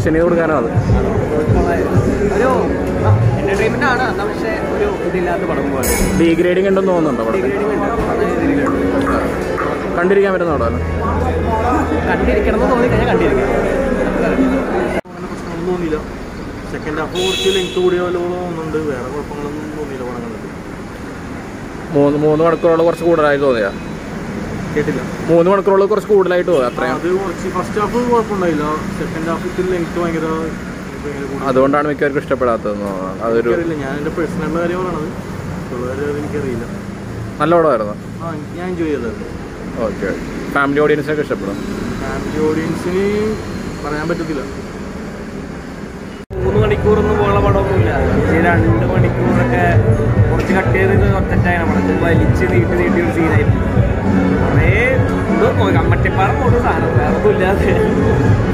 Collection ചെയ്ത് കൊടുക്കാനാണ് അത് ഒരു എന്റർടൈൻമെന്റ് ആണ് എന്നാ പക്ഷേ ഒരു ഇതില്ലാത്ത പടം പോലെ ഡീഗ്രേഡിംഗ് ഉണ്ടെന്ന് തോന്നുന്നുണ്ടോ അവിടെ ഡിഗ്രേഡിംഗ് ഉണ്ട് നല്ല രീതിയിലുണ്ട് കണ്ടിരിക്കാൻ പറ്റുന്ന അവിടെ കണ്ടിരിക്കണം എന്ന് തോന്നി കഴിഞ്ഞാൽ കണ്ടിരിക്കാം അങ്ങനെ പ്രശ്നമൊന്നും തോന്നിയില്ല സെക്കൻഡ് ഹാഫ് കുറച്ച് ലെങ്ത് കൂടിയ പോലെ തോന്നുന്നുണ്ട് വേറെ കുഴപ്പങ്ങളൊന്നും തോന്നിയില്ല പടം കണ്ടിട്ട് മൂന്ന് മൂന്ന് മണിക്കൂറുള്ള കുറച്ച് കൂടുതലായി തോന്നിയാ കേട്ടില്ല മൂന്ന് മണിക്കൂറുള്ള കുറച്ച് കൂടുതലായിട്ട് തോന്നി അത്രയും അത് കുറച്ച് ഫസ്റ്റ് ഹാഫ് കുഴപ്പമുണ്ടായില്ല സെക്കൻഡ് ഹാഫ് ഇത്തിരി ലെങ്ത് ഭയങ്കര ഭയങ്കര കൂടി. അതുകൊണ്ടാണ് മിക്കവർക്കും ഇഷ്ടപ്പെടാത്തതെന്ന് തോന്നുന്നു അതൊരു എനിക്കറിയില്ല ഞാൻ എൻ്റെ പേഴ്സണൽ കാര്യം പറയണത് ഉള്ളവരെ അത് എനിക്കറിയില്ല നല്ല പടമായിരുന്നു ആ ഞാൻ എൻജോയ് ചെയ്തത് ഓക്കെ ഫാമിലി ഓഡിയൻസിനൊക്കെ ഇഷ്ടപ്പെടും ഫാമിലി ഓഡിയൻസിന് പറയാൻ പറ്റത്തില്ല മൂന്ന് മണിക്കൂറൊന്നും പോലുള്ള പടമൊന്നുമില്ല ഈ രണ്ട് മണിക്കൂറൊക്കെ കുറച്ച് കട്ട് ചെയ്ത് ഒറ്ററ്റായാണ് പടത്തിൽ വലിച്ച് നീട്ടി നീട്ടി ഒരു സീനായിരുന്നു കുറേ എന്തോ മറ്റേ പടം പോലും സാധനം വേറെ ഒന്നും ഇല്ലാതെ